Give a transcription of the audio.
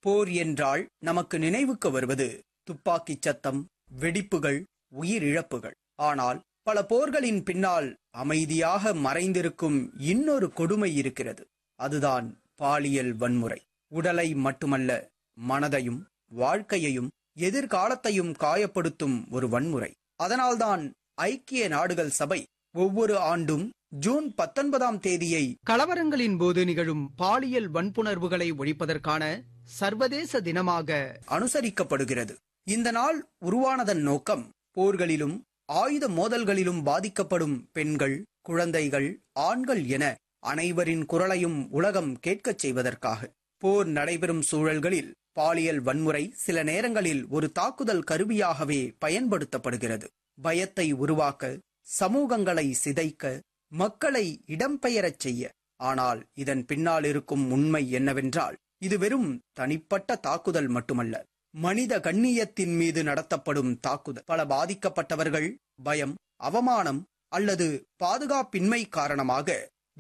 போர் என்றால் நமக்கு நினைவுக்கு வருவது துப்பாக்கிச் சத்தம் வெடிப்புகள் உயிரிழப்புகள் ஆனால் பல போர்களின் பின்னால் அமைதியாக மறைந்திருக்கும் இன்னொரு கொடுமை இருக்கிறது அதுதான் பாலியல் வன்முறை உடலை மட்டுமல்ல மனதையும் வாழ்க்கையையும் எதிர்காலத்தையும் காயப்படுத்தும் ஒரு வன்முறை அதனால்தான் ஐக்கிய நாடுகள் சபை ஒவ்வொரு ஆண்டும் ஜூன் பத்தொன்பதாம் தேதியை கலவரங்களின் போது நிகழும் பாலியல் வன்புணர்வுகளை ஒழிப்பதற்கான சர்வதேச தினமாக அனுசரிக்கப்படுகிறது இந்த நாள் உருவானதன் நோக்கம் போர்களிலும் ஆயுத மோதல்களிலும் பாதிக்கப்படும் பெண்கள் குழந்தைகள் ஆண்கள் என அனைவரின் குரலையும் உலகம் கேட்கச் செய்வதற்காக போர் நடைபெறும் சூழல்களில் பாலியல் வன்முறை சில நேரங்களில் ஒரு தாக்குதல் கருவியாகவே பயன்படுத்தப்படுகிறது பயத்தை உருவாக்க சமூகங்களை சிதைக்க மக்களை இடம்பெயரச் செய்ய ஆனால் இதன் பின்னால் இருக்கும் உண்மை என்னவென்றால் இது வெறும் தனிப்பட்ட தாக்குதல் மட்டுமல்ல மனித கண்ணியத்தின் மீது நடத்தப்படும் தாக்குதல் பல பாதிக்கப்பட்டவர்கள் பயம் அவமானம் அல்லது பாதுகாப்பின்மை காரணமாக